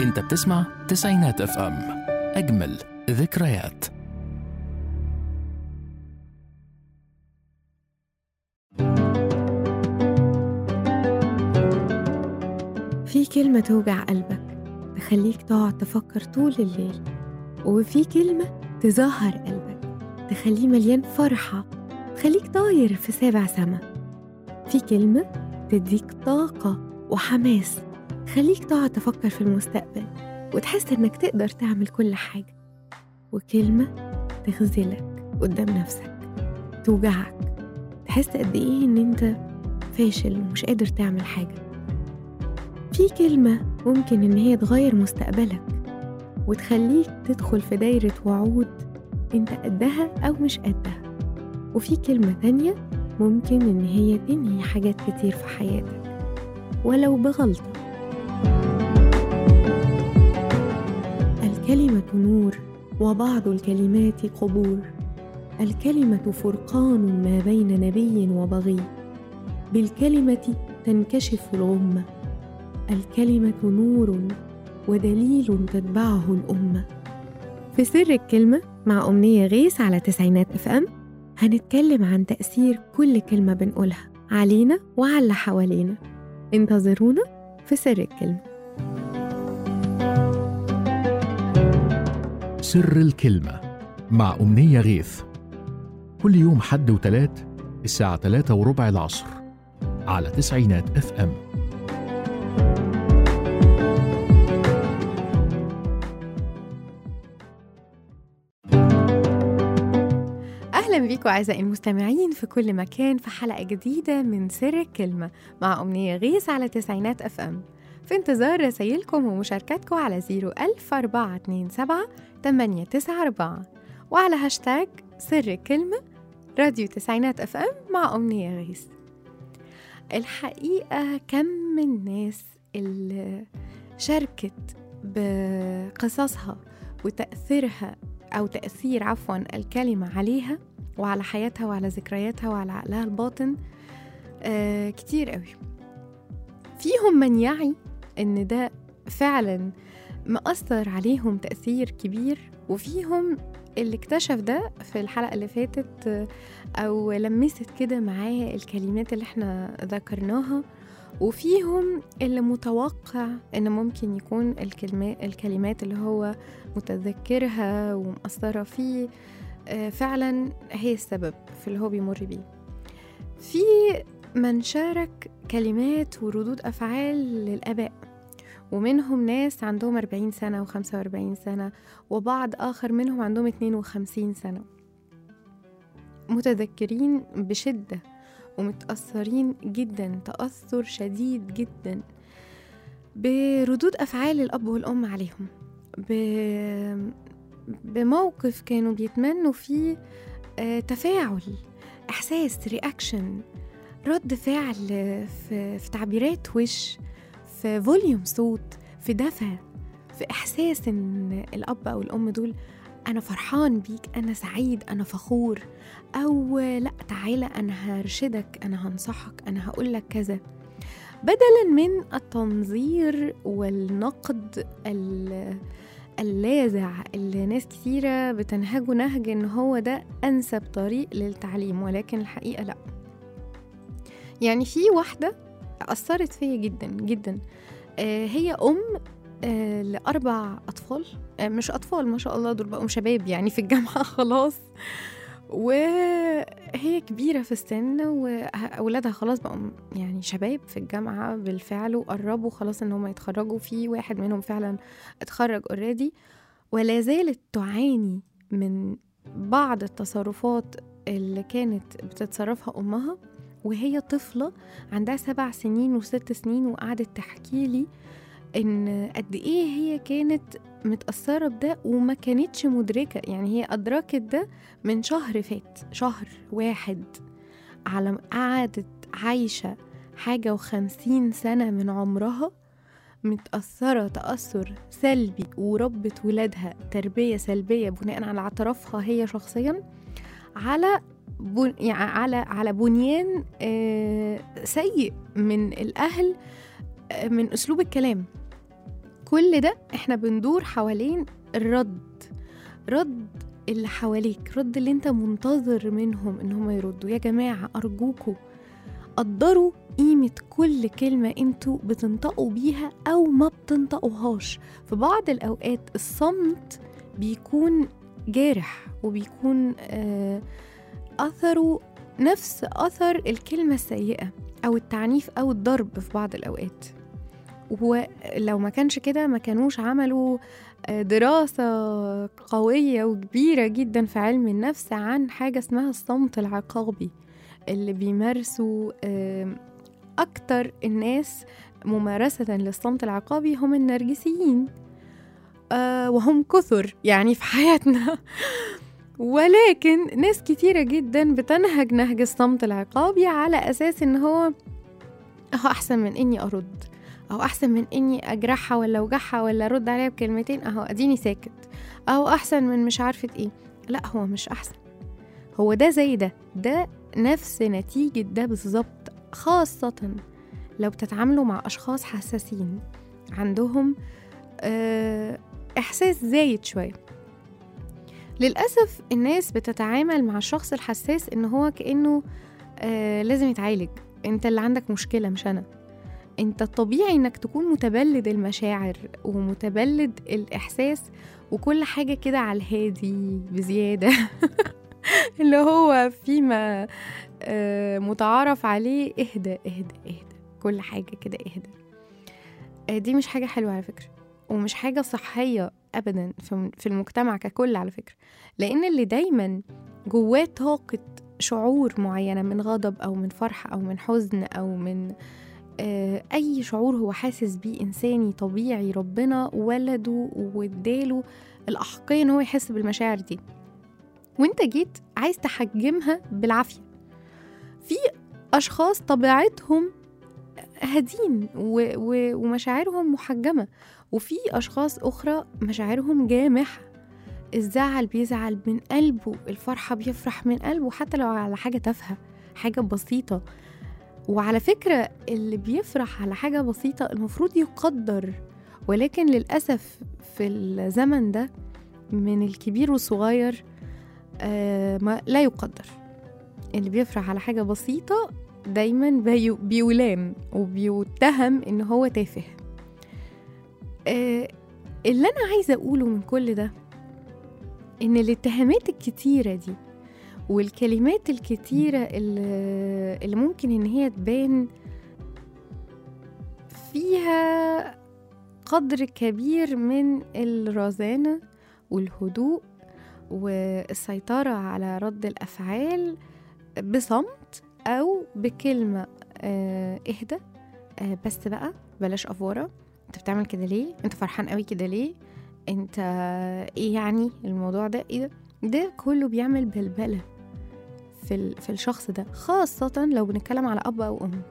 انت بتسمع تسعينات اف ام اجمل ذكريات في كلمة توجع قلبك تخليك تقعد تفكر طول الليل وفي كلمة تزهر قلبك تخليه مليان فرحة تخليك طاير في سابع سما في كلمة تديك طاقة وحماس تخليك تقعد تفكر في المستقبل وتحس إنك تقدر تعمل كل حاجة وكلمة تخذلك قدام نفسك توجعك تحس قد إيه إن أنت فاشل ومش قادر تعمل حاجة في كلمة ممكن إن هي تغير مستقبلك وتخليك تدخل في دايرة وعود أنت قدها أو مش قدها وفي كلمة تانية ممكن إن هي تنهي حاجات كتير في حياتك ولو بغلطة الكلمة نور وبعض الكلمات قبور الكلمة فرقان ما بين نبي وبغي بالكلمة تنكشف الغمة الكلمة نور ودليل تتبعه الأمة في سر الكلمة مع أمنية غيث على تسعينات اف ام هنتكلم عن تأثير كل كلمة بنقولها علينا وعلى اللي حوالينا انتظرونا في سر الكلمة سر الكلمة مع أمنية غيث كل يوم حد وتلات الساعة تلاتة وربع العصر على تسعينات اف ام أهلا بيكم أعزائي المستمعين في كل مكان في حلقة جديدة من سر الكلمة مع أمنية غيث على تسعينات أف أم في انتظار رسايلكم ومشاركاتكم على 01427 894 وعلى هاشتاج سر الكلمة راديو تسعينات أف أم مع أمنية غيث الحقيقة كم من الناس اللي شاركت بقصصها وتأثيرها أو تأثير عفوا الكلمة عليها وعلى حياتها وعلى ذكرياتها وعلى عقلها الباطن آه كتير قوي فيهم من يعي إن ده فعلا مأثر عليهم تأثير كبير وفيهم اللي اكتشف ده في الحلقة اللي فاتت آه، أو لمست كده معاه الكلمات اللي احنا ذكرناها وفيهم اللي متوقع ان ممكن يكون الكلمات الكلمات اللي هو متذكرها ومأثرة فيه آه، فعلا هي السبب في اللي هو بيمر بيه في من شارك كلمات وردود أفعال للآباء ومنهم ناس عندهم 40 سنة و45 سنة وبعض آخر منهم عندهم 52 سنة متذكرين بشدة ومتأثرين جدا تأثر شديد جدا بردود أفعال الأب والأم عليهم ب... بموقف كانوا بيتمنوا فيه آه، تفاعل إحساس رياكشن رد فعل في, في تعبيرات وش في فوليوم صوت في دفى في إحساس إن الأب أو الأم دول أنا فرحان بيك أنا سعيد أنا فخور أو لا تعالى أنا هرشدك أنا هنصحك أنا هقولك كذا بدلا من التنظير والنقد ال- اللاذع اللي ناس كثيرة بتنهجه نهج إن هو ده أنسب طريق للتعليم ولكن الحقيقة لأ يعني في واحدة أثرت فيا جدا جدا آه، هي أم آه، لأربع أطفال آه، مش أطفال ما شاء الله دول بقوا شباب يعني في الجامعة خلاص وهي كبيرة في السن وأولادها خلاص بقوا يعني شباب في الجامعة بالفعل وقربوا خلاص إن هم يتخرجوا في واحد منهم فعلا اتخرج اوريدي ولا زالت تعاني من بعض التصرفات اللي كانت بتتصرفها أمها وهي طفلة عندها سبع سنين وست سنين وقعدت تحكي لي إن قد إيه هي كانت متأثرة بده وما كانتش مدركة يعني هي أدركت ده من شهر فات شهر واحد على قعدت عايشة حاجة وخمسين سنة من عمرها متأثرة تأثر سلبي وربت ولادها تربية سلبية بناء على اعترافها هي شخصيا على بن... يعني على على بنيان آه، سيء من الأهل آه، من أسلوب الكلام كل ده احنا بندور حوالين الرد رد اللي حواليك رد اللي انت منتظر منهم ان هم يردوا يا جماعة ارجوكوا قدروا قيمة كل كلمة انتوا بتنطقوا بيها او ما بتنطقوهاش في بعض الاوقات الصمت بيكون جارح وبيكون آه اثره نفس اثر الكلمة السيئة او التعنيف او الضرب في بعض الاوقات ولو ما كانش كده ما كانوش عملوا دراسة قوية وكبيرة جدا في علم النفس عن حاجة اسمها الصمت العقابي اللي بيمارسوا أكتر الناس ممارسة للصمت العقابي هم النرجسيين وهم كثر يعني في حياتنا ولكن ناس كتيرة جدا بتنهج نهج الصمت العقابي على أساس إن هو أهو أحسن من إني أرد أو أحسن من إني أجرحها ولا أوجعها ولا أرد عليها بكلمتين أهو أديني ساكت أو أحسن من مش عارفة إيه لا هو مش أحسن هو ده زي ده ده نفس نتيجة ده بالظبط خاصة لو بتتعاملوا مع أشخاص حساسين عندهم اه إحساس زايد شوية للأسف الناس بتتعامل مع الشخص الحساس إن هو كأنه آه لازم يتعالج انت اللي عندك مشكلة مش أنا انت الطبيعي انك تكون متبلد المشاعر ومتبلد الاحساس وكل حاجه كده على الهادي بزياده اللي هو فيما آه متعارف عليه اهدى اهدى اهدى كل حاجه كده اهدى آه دي مش حاجه حلوه على فكره ومش حاجه صحيه ابدا في المجتمع ككل على فكره لان اللي دايما جواه طاقه شعور معينه من غضب او من فرح او من حزن او من أي شعور هو حاسس بيه إنساني طبيعي ربنا ولده واداله الأحقية إن هو يحس بالمشاعر دي وانت جيت عايز تحجمها بالعافية في أشخاص طبيعتهم هادين و- و- ومشاعرهم محجمة وفي أشخاص أخرى مشاعرهم جامحة الزعل بيزعل من قلبه الفرحة بيفرح من قلبه حتى لو على حاجة تافهة حاجة بسيطة وعلى فكرة اللي بيفرح على حاجة بسيطة المفروض يقدر ولكن للأسف في الزمن ده من الكبير والصغير آه ما لا يقدر اللي بيفرح على حاجة بسيطة دايما بيو بيلام وبيتهم ان هو تافه آه اللي انا عايزة اقوله من كل ده ان الاتهامات الكتيرة دي والكلمات الكتيرة اللي, اللي ممكن ان هي تبان فيها قدر كبير من الرزانة والهدوء والسيطرة على رد الأفعال بصمت أو بكلمة آه اهدى آه بس بقى بلاش أفورة انت بتعمل كده ليه انت فرحان قوي كده ليه انت ايه يعني الموضوع ده ايه ده ده كله بيعمل بلبلة في, في الشخص ده خاصة لو بنتكلم على أب أو أم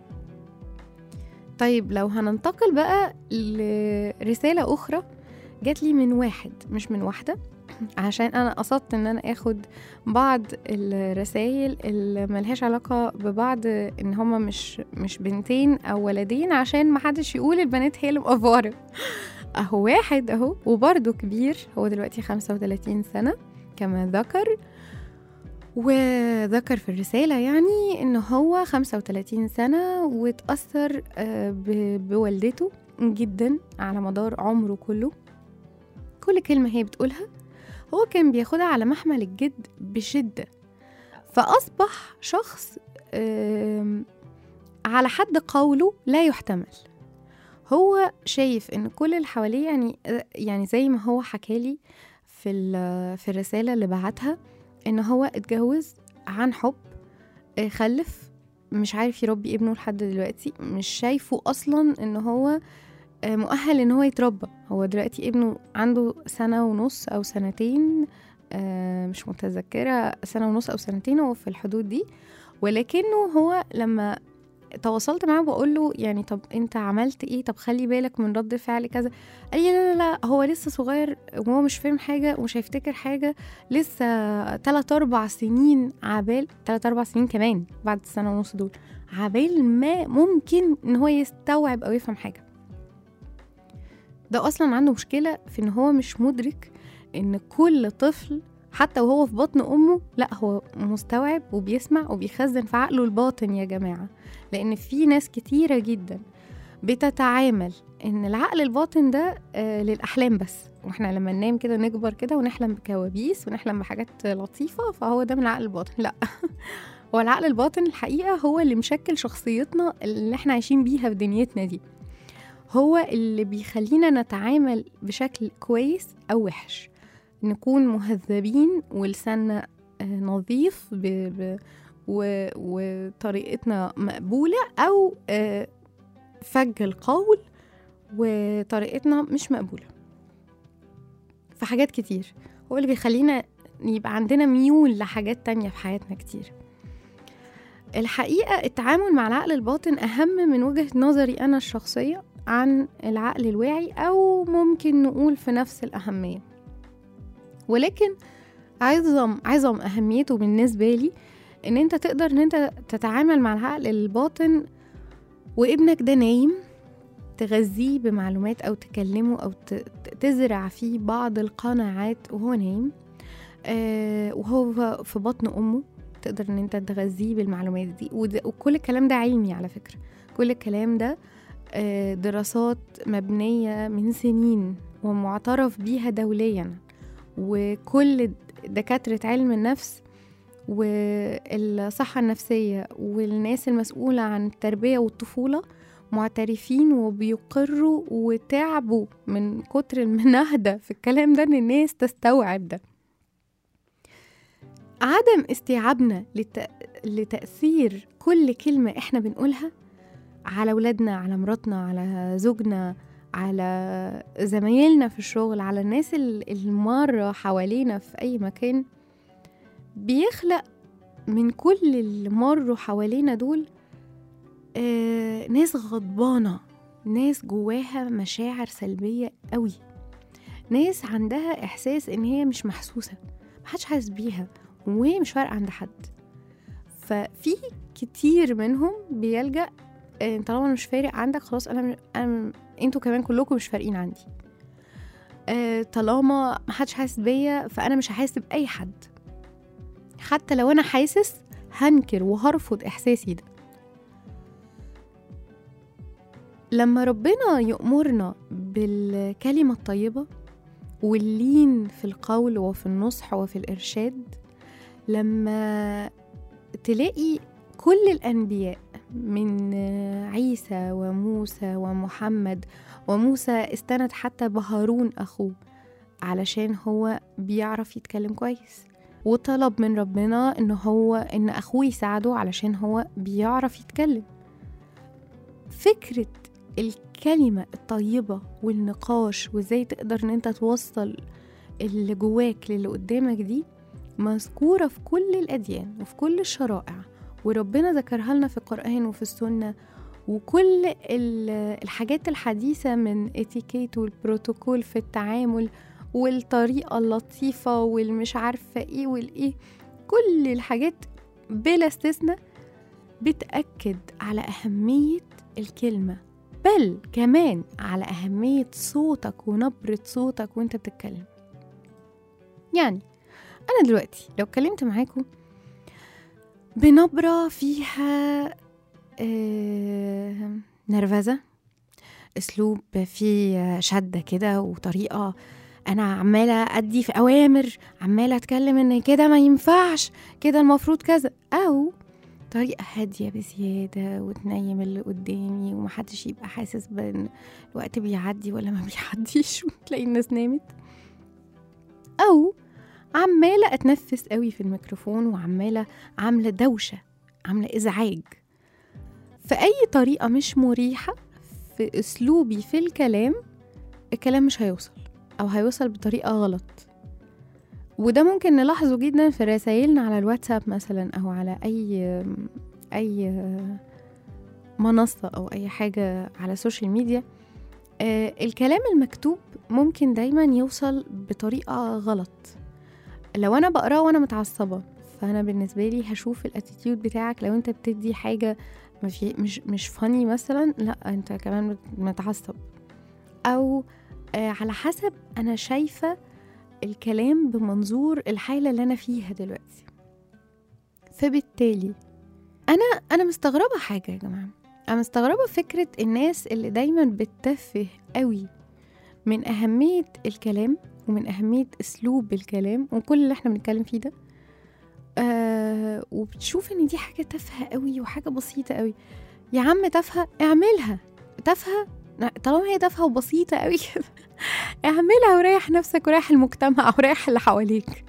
طيب لو هننتقل بقى لرسالة أخرى جات لي من واحد مش من واحدة عشان أنا قصدت إن أنا آخد بعض الرسائل اللي ملهاش علاقة ببعض إن هما مش مش بنتين أو ولدين عشان محدش يقول البنات هي اللي مقفرة أهو واحد أهو وبرضه كبير هو دلوقتي خمسة وتلاتين سنة كما ذكر وذكر في الرسالة يعني إن هو 35 سنة وتأثر بوالدته جدا على مدار عمره كله كل كلمة هي بتقولها هو كان بياخدها على محمل الجد بشدة فأصبح شخص على حد قوله لا يحتمل هو شايف ان كل اللي حواليه يعني يعني زي ما هو حكالي في في الرسالة اللي بعتها ان هو اتجوز عن حب خلف مش عارف يربي ابنه لحد دلوقتي مش شايفه اصلا ان هو مؤهل ان هو يتربى هو دلوقتي ابنه عنده سنة ونص او سنتين مش متذكرة سنة ونص او سنتين هو في الحدود دي ولكنه هو لما تواصلت معاه بقول له يعني طب انت عملت ايه طب خلي بالك من رد فعل كذا قال لي لا لا لا هو لسه صغير وهو مش فاهم حاجه ومش هيفتكر حاجه لسه تلات اربع سنين عبال تلات اربع سنين كمان بعد السنه ونص دول عبال ما ممكن ان هو يستوعب او يفهم حاجه ده اصلا عنده مشكله في ان هو مش مدرك ان كل طفل حتى وهو في بطن امه لا هو مستوعب وبيسمع وبيخزن في عقله الباطن يا جماعه لان في ناس كتيره جدا بتتعامل ان العقل الباطن ده آه للاحلام بس واحنا لما ننام كده نكبر كده ونحلم بكوابيس ونحلم بحاجات لطيفه فهو ده من العقل الباطن لا هو العقل الباطن الحقيقه هو اللي مشكل شخصيتنا اللي احنا عايشين بيها في دنيتنا دي هو اللي بيخلينا نتعامل بشكل كويس او وحش نكون مهذبين ولساننا آه، نظيف ب... ب... و... وطريقتنا مقبولة أو آه، فج القول وطريقتنا مش مقبولة في حاجات كتير هو اللي بيخلينا يبقى عندنا ميول لحاجات تانية في حياتنا كتير الحقيقة التعامل مع العقل الباطن أهم من وجهة نظري أنا الشخصية عن العقل الواعي أو ممكن نقول في نفس الأهمية ولكن عظم عظم أهميته بالنسبة لي إن أنت تقدر إن أنت تتعامل مع العقل الباطن وابنك ده نايم تغذيه بمعلومات أو تكلمه أو ت- ت- تزرع فيه بعض القناعات وهو نايم آه وهو في بطن أمه تقدر إن أنت تغذيه بالمعلومات دي وده وكل الكلام ده علمي على فكرة كل الكلام ده آه، دراسات مبنية من سنين ومعترف بيها دوليا وكل دكاترة علم النفس والصحة النفسية والناس المسؤولة عن التربية والطفولة معترفين وبيقروا وتعبوا من كتر المناهدة في الكلام ده ان الناس تستوعب ده عدم استيعابنا لت... لتأثير كل كلمة احنا بنقولها على ولادنا على مراتنا على زوجنا على زمايلنا في الشغل على الناس ال- المارة حوالينا في أي مكان بيخلق من كل اللي مروا حوالينا دول آه ناس غضبانة ناس جواها مشاعر سلبية قوي ناس عندها إحساس إن هي مش محسوسة محدش حاسس بيها وهي مش فارقة عند حد ففي كتير منهم بيلجأ آه، طالما أنا مش فارق عندك خلاص انا مش- انا انتوا كمان كلكم مش فارقين عندي آه، طالما محدش حاسس بيا فانا مش هحس باي حد حتى لو انا حاسس هنكر وهرفض احساسي ده لما ربنا يأمرنا بالكلمة الطيبة واللين في القول وفي النصح وفي الإرشاد لما تلاقي كل الأنبياء من عيسى وموسى ومحمد وموسى استند حتى بهارون أخوه علشان هو بيعرف يتكلم كويس وطلب من ربنا ان هو ان اخوه يساعده علشان هو بيعرف يتكلم فكرة الكلمة الطيبة والنقاش وازاي تقدر ان انت توصل اللي جواك للي قدامك دي مذكورة في كل الأديان وفي كل الشرائع وربنا ذكرها لنا في القرآن وفي السنة وكل ال- الحاجات الحديثة من اتيكيت والبروتوكول في التعامل والطريقة اللطيفة والمش عارفة ايه والايه كل الحاجات بلا استثناء بتأكد على أهمية الكلمة بل كمان على أهمية صوتك ونبرة صوتك وانت بتتكلم يعني أنا دلوقتي لو اتكلمت معاكم بنبرة فيها آه، نرفزة أسلوب فيه شدة كده وطريقة أنا عمالة أدي في أوامر عمالة أتكلم إن كده ما ينفعش كده المفروض كذا أو طريقة هادية بزيادة وتنيم اللي قدامي ومحدش يبقى حاسس بان الوقت بيعدي ولا ما بيعديش وتلاقي الناس نامت أو عمالة أتنفس قوي في الميكروفون وعمالة عاملة دوشة عاملة إزعاج فأي طريقة مش مريحة في أسلوبي في الكلام الكلام مش هيوصل أو هيوصل بطريقة غلط وده ممكن نلاحظه جدا في رسائلنا على الواتساب مثلا أو على أي أي منصة أو أي حاجة على السوشيال ميديا آه، الكلام المكتوب ممكن دايما يوصل بطريقة غلط لو أنا بقراه وأنا متعصبة فأنا بالنسبة لي هشوف الاتيتيود بتاعك لو أنت بتدي حاجة ما في مش مش فاني مثلا لا أنت كمان متعصب أو آه على حسب انا شايفه الكلام بمنظور الحاله اللي انا فيها دلوقتي فبالتالي انا انا مستغربه حاجه يا جماعه انا مستغربه فكره الناس اللي دايما بتتفه قوي من اهميه الكلام ومن اهميه اسلوب الكلام وكل اللي احنا بنتكلم فيه ده آه وبتشوف ان دي حاجه تافهه قوي وحاجه بسيطه قوي يا عم تافهه اعملها تافهه طالما هي تافهه وبسيطه قوي كده اعملها وريح نفسك وريح المجتمع وريح اللي حواليك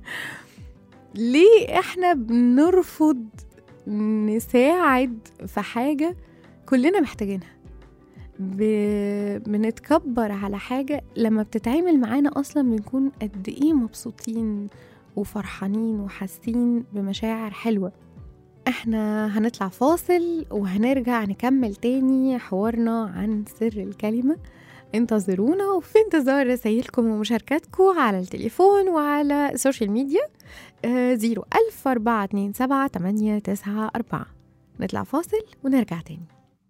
ليه احنا بنرفض نساعد في حاجه كلنا محتاجينها ب... بنتكبر على حاجه لما بتتعامل معانا اصلا بنكون قد ايه مبسوطين وفرحانين وحاسين بمشاعر حلوه احنا هنطلع فاصل وهنرجع نكمل تاني حوارنا عن سر الكلمة انتظرونا وفي انتظار رسايلكم ومشاركاتكم على التليفون وعلى السوشيال ميديا زيرو ألف أربعة اتنين سبعة تمانية تسعة أربعة نطلع فاصل ونرجع تاني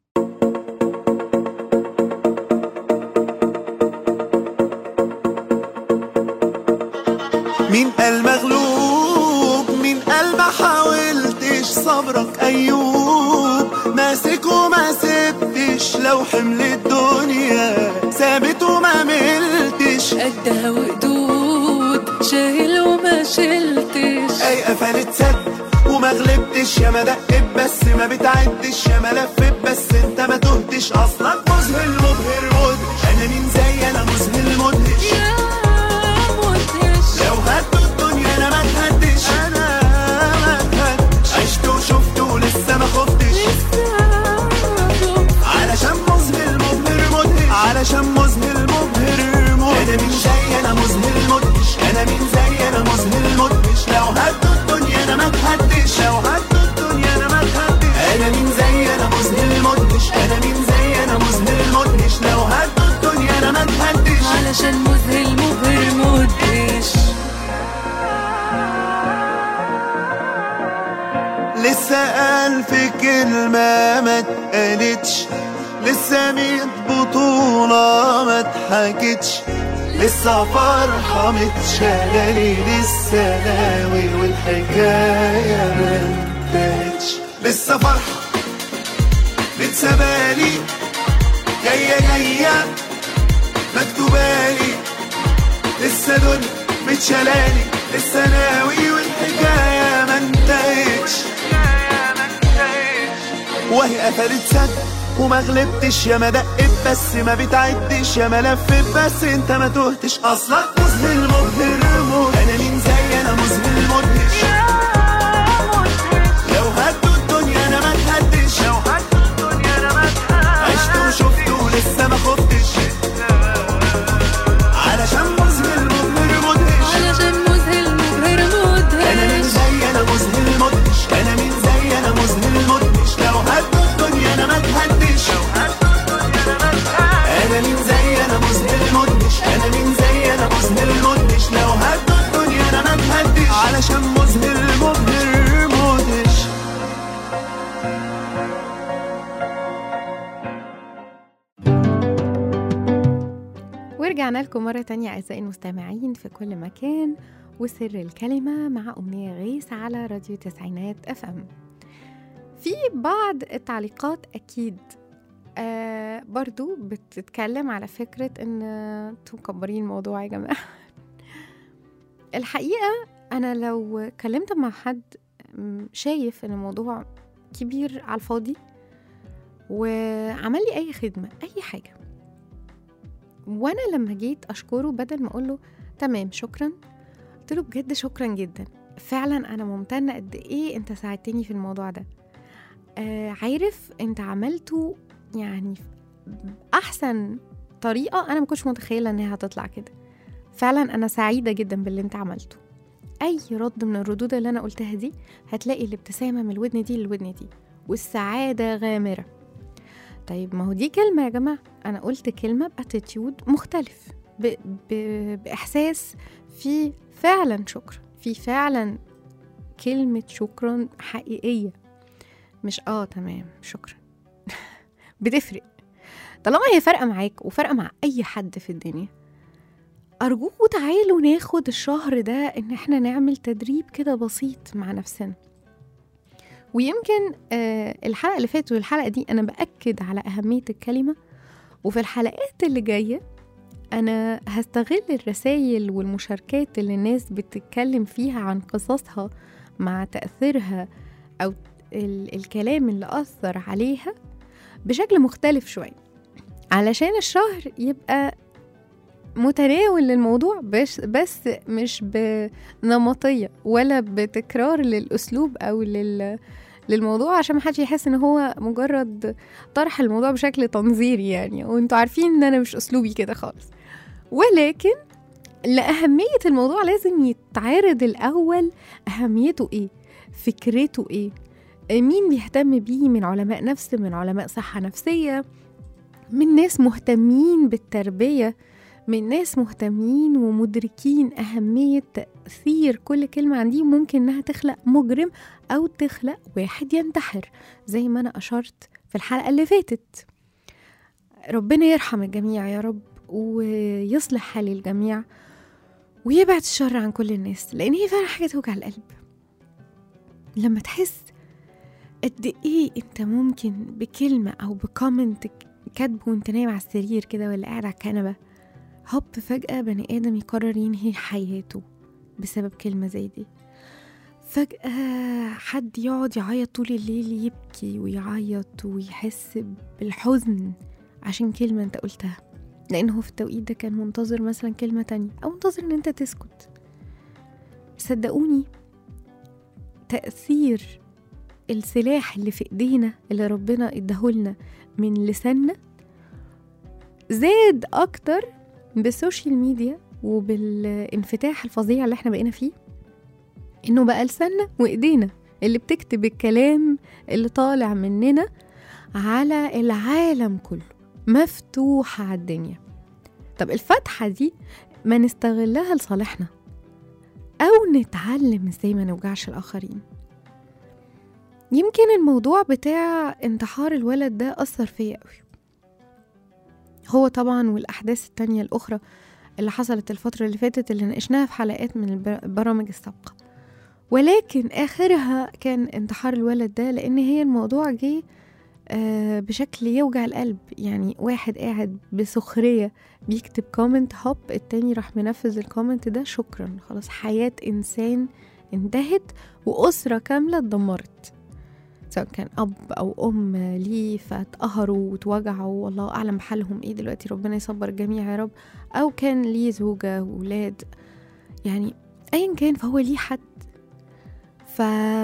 مين قال مغلوب مين قال ما حاولتش صبرك ايوب ماسك وما سبتش لو حمل الدنيا ثابت وما ملتش قدها وقدود شايل وما شلتش اي قفلت سد وما غلبتش يا ما دقت بس ما بتعدش يا ما لفت بس انت ما تهتش اصلك مذهل مبهر مدهش انا مين زي انا مذهل مدهش يا مدهش لو هدوا الدنيا انا ما اتهدش انا ما اتهدش عشت وشفت ولسه ما خفتش علشان مذهل مبهر مدهش علشان مذهل مبهر مدهش انا مين زي انا مذهل مدهش انا مين زي انا مذهل مدهش لو هدوا الدنيا انا ما اتهدش لو هدوا الدنيا انا ما اتهدش انا مين زي انا مذهل مدهش انا مين زي انا مذهل مدهش لو هدوا الدنيا انا ما اتهدش علشان مذهل مبهر مدهش لسه ألف كلمة ما اتقالتش لسه ميت بطولة ما اتحكتش لسه فرحة متشالة لسه ناوي والحكاية ما انتهتش لسه فرحة متسابالي جاية جاية مكتوبالي لسه دنيا متشالالي لسه ناوي والحكاية ما انتهتش وهي قفلت سد وما غلبتش يا ما دقت بس ما بتعدش يا ما لفت بس انت ما تهتش اصلك مذهل مبهر موت انا مين زي انا مذهل مدهش لو هدوا الدنيا انا ما اتهدش لو هدوا الدنيا انا ما اتهدش عشت وشفت ولسه ما خفتش علشان مذهل مبهر مدهش علشان مذهل مبهر انا مين مدهش زي انا مذهل مدهش انا مين زي انا مذهل مدهش لو هدوا الدنيا انا ما اتهدش انا مين زي انا مذهل مدهش انا مين زي انا مذهل مدهش لو هدوا الدنيا انا ما اتهدش علشان مذهل مبهر مدهش ورجعنا لكم مرة تانية أعزائي المستمعين في كل مكان وسر الكلمة مع أمنية غيث على راديو تسعينات أف أم في بعض التعليقات أكيد آه برضو بتتكلم على فكرة إن انتوا مكبرين الموضوع يا جماعة الحقيقة أنا لو كلمت مع حد م، شايف إن الموضوع كبير على الفاضي وعمل لي أي خدمة أي حاجة وانا لما جيت اشكره بدل ما اقول له تمام شكرا قلت له بجد شكرا جدا فعلا انا ممتنه قد ايه انت ساعدتني في الموضوع ده آه عارف انت عملته يعني احسن طريقه انا ما كنتش متخيله انها هتطلع كده فعلا انا سعيده جدا باللي انت عملته اي رد من الردود اللي انا قلتها دي هتلاقي الابتسامه من الودن دي للودن دي والسعاده غامره طيب ما هو دي كلمة يا جماعة أنا قلت كلمة باتيتيود مختلف ب... ب... بإحساس في فعلا شكر في فعلا كلمة شكرا حقيقية مش اه تمام شكرا بتفرق طالما هي فارقه معاك وفارقه مع اي حد في الدنيا ارجوكوا تعالوا ناخد الشهر ده ان احنا نعمل تدريب كده بسيط مع نفسنا ويمكن آه الحلقه اللي فاتت والحلقه دي انا باكد على اهميه الكلمه وفي الحلقات اللي جايه انا هستغل الرسائل والمشاركات اللي الناس بتتكلم فيها عن قصصها مع تاثيرها او ال- الكلام اللي اثر عليها بشكل مختلف شويه علشان الشهر يبقى متناول للموضوع بس بس مش بنمطيه ولا بتكرار للاسلوب او لل للموضوع عشان محدش يحس ان هو مجرد طرح الموضوع بشكل تنظيري يعني وانتوا عارفين ان انا مش اسلوبي كده خالص ولكن لأهمية الموضوع لازم يتعرض الأول أهميته إيه فكرته إيه مين بيهتم بيه من علماء نفس من علماء صحة نفسية من ناس مهتمين بالتربية من ناس مهتمين ومدركين أهمية تأثير كل كلمة عندي ممكن إنها تخلق مجرم أو تخلق واحد ينتحر زي ما أنا أشرت في الحلقة اللي فاتت ربنا يرحم الجميع يا رب ويصلح حال الجميع ويبعد الشر عن كل الناس لأن هي فعلا حاجة توجع القلب لما تحس قد إيه أنت ممكن بكلمة أو بكومنت كاتبه وأنت نايم على السرير كده ولا قاعد على الكنبة هوب فجأة بني آدم يقرر ينهي حياته بسبب كلمة زي دي فجأة حد يقعد يعيط طول الليل يبكي ويعيط ويحس بالحزن عشان كلمة انت قلتها لأنه في التوقيت ده كان منتظر مثلا كلمة تانية أو منتظر إن أنت تسكت صدقوني تأثير السلاح اللي في إيدينا اللي ربنا اداهولنا من لساننا زاد أكتر بالسوشيال ميديا وبالانفتاح الفظيع اللي احنا بقينا فيه إنه بقى لساننا وإيدينا اللي بتكتب الكلام اللي طالع مننا على العالم كله مفتوحة على الدنيا طب الفتحة دي ما نستغلها لصالحنا أو نتعلم ازاي ما نوجعش الآخرين يمكن الموضوع بتاع انتحار الولد ده أثر فيا قوي هو طبعا والأحداث التانية الأخرى اللي حصلت الفترة اللي فاتت اللي ناقشناها في حلقات من البر- البرامج السابقة ولكن آخرها كان انتحار الولد ده لأن هي الموضوع جه آه، بشكل يوجع القلب يعني واحد قاعد بسخرية بيكتب كومنت هوب التاني راح منفذ الكومنت ده شكرا خلاص حياة إنسان انتهت وأسرة كاملة اتدمرت سواء كان أب أو أم ليه فاتقهروا واتوجعوا والله أعلم بحالهم إيه دلوقتي ربنا يصبر الجميع يا رب أو كان ليه زوجة وولاد يعني أيا كان فهو ليه حد ف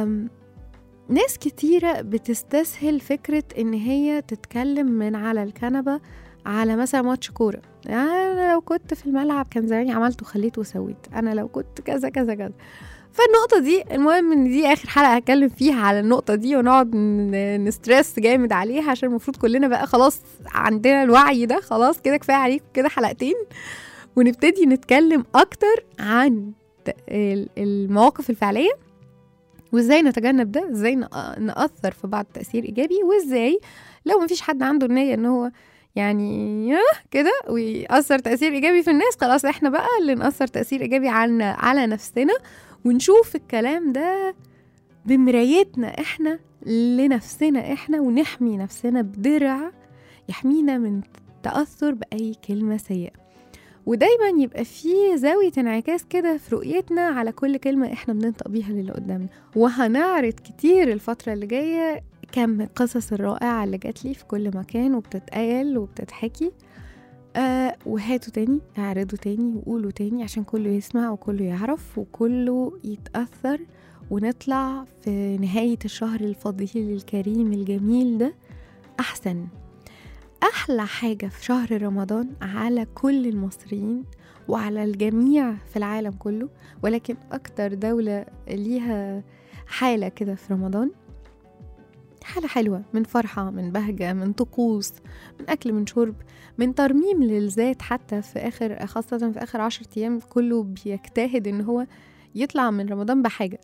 ناس كتيرة بتستسهل فكرة إن هي تتكلم من على الكنبة على مثلا ماتش كورة يعني أنا لو كنت في الملعب كان زماني عملت وخليت وسويت أنا لو كنت كذا كذا كذا فالنقطة دي المهم إن دي آخر حلقة هتكلم فيها على النقطة دي ونقعد ن- نسترس جامد عليها عشان المفروض كلنا بقى خلاص عندنا الوعي ده خلاص كده كفاية عليكم كده حلقتين ونبتدي نتكلم أكتر عن ت- ال- المواقف الفعلية وازاي نتجنب ده ازاي نأ- نأثر في بعض تأثير إيجابي وازاي لو مفيش حد عنده النية ان هو يعني آه كده ويأثر تأثير إيجابي في الناس خلاص احنا بقى اللي نأثر تأثير إيجابي على على نفسنا ونشوف الكلام ده بمرايتنا احنا لنفسنا احنا ونحمي نفسنا بدرع يحمينا من تأثر بأي كلمة سيئة ودايما يبقى في زاوية انعكاس كده في رؤيتنا على كل كلمة احنا بننطق بيها للي قدامنا وهنعرض كتير الفترة اللي جاية كم القصص الرائعة اللي جات لي في كل مكان وبتتقال وبتتحكي آه وهاتوا تاني اعرضوا تاني وقولوا تاني عشان كله يسمع وكله يعرف وكله يتأثر ونطلع في نهاية الشهر الفضيل الكريم الجميل ده أحسن أحلى حاجة في شهر رمضان على كل المصريين وعلى الجميع في العالم كله ولكن أكتر دولة ليها حالة كده في رمضان حالة حلوة من فرحة من بهجة من طقوس من أكل من شرب من ترميم للذات حتى في آخر خاصة في آخر عشر أيام كله بيجتهد إن هو يطلع من رمضان بحاجة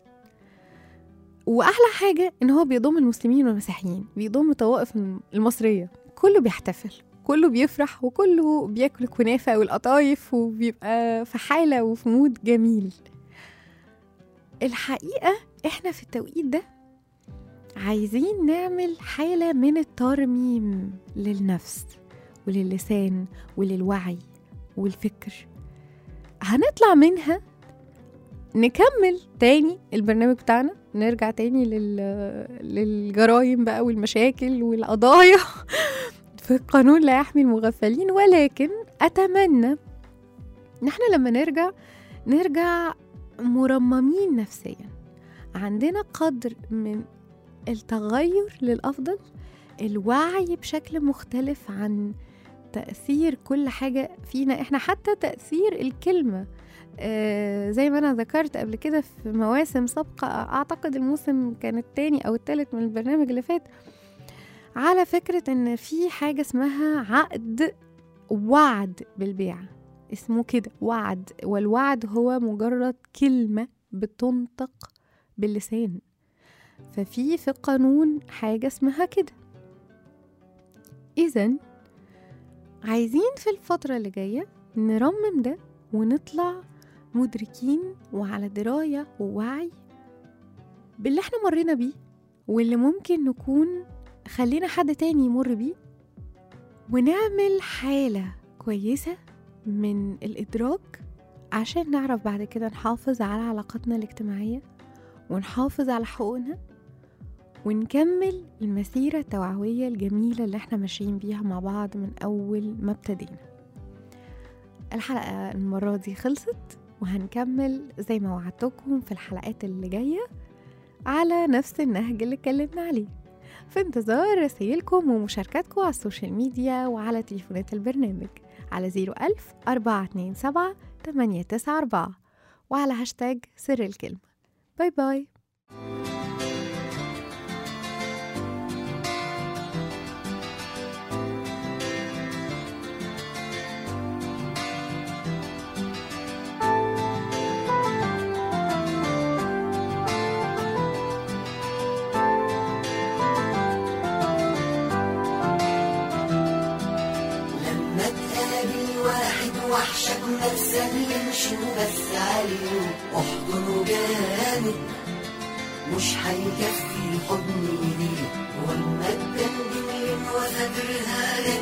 وأحلى حاجة إن هو بيضم المسلمين والمسيحيين بيضم الطوائف المصرية كله بيحتفل كله بيفرح وكله بياكل كنافة والقطايف وبيبقى في حالة وفي مود جميل الحقيقة احنا في التوقيت ده عايزين نعمل حالة من الترميم للنفس وللسان وللوعي والفكر هنطلع منها نكمل تاني البرنامج بتاعنا نرجع تاني لل... للجرايم بقى والمشاكل والقضايا في القانون لا يحمي المغفلين ولكن أتمنى إن احنا لما نرجع نرجع مرممين نفسيا عندنا قدر من التغير للأفضل الوعي بشكل مختلف عن تأثير كل حاجة فينا احنا حتى تأثير الكلمة آه زي ما أنا ذكرت قبل كده في مواسم سابقة أعتقد الموسم كان التاني أو التالت من البرنامج اللي فات على فكرة إن في حاجة اسمها عقد وعد بالبيع اسمه كده وعد والوعد هو مجرد كلمة بتنطق باللسان ففي في القانون حاجة اسمها كده إذا عايزين في الفترة اللي جاية نرمم ده ونطلع مدركين وعلى دراية ووعي باللي احنا مرينا بيه واللي ممكن نكون خلينا حد تاني يمر بيه ونعمل حالة كويسة من الإدراك عشان نعرف بعد كده نحافظ على علاقاتنا الاجتماعية ونحافظ على حقوقنا ونكمل المسيرة التوعوية الجميلة اللي احنا ماشيين بيها مع بعض من أول ما ابتدينا الحلقة المرة دي خلصت وهنكمل زي ما وعدتكم في الحلقات اللي جاية على نفس النهج اللي اتكلمنا عليه في انتظار رسائلكم ومشاركاتكم على السوشيال ميديا وعلى تليفونات البرنامج على 01000 427 894 وعلى هاشتاج سر الكلمة باي باي لما تقابل واحد وحشك ما تسلمش وبس عليه احضنه جامد مش هيكفي حضن ايديه واما تدندن وفاكرها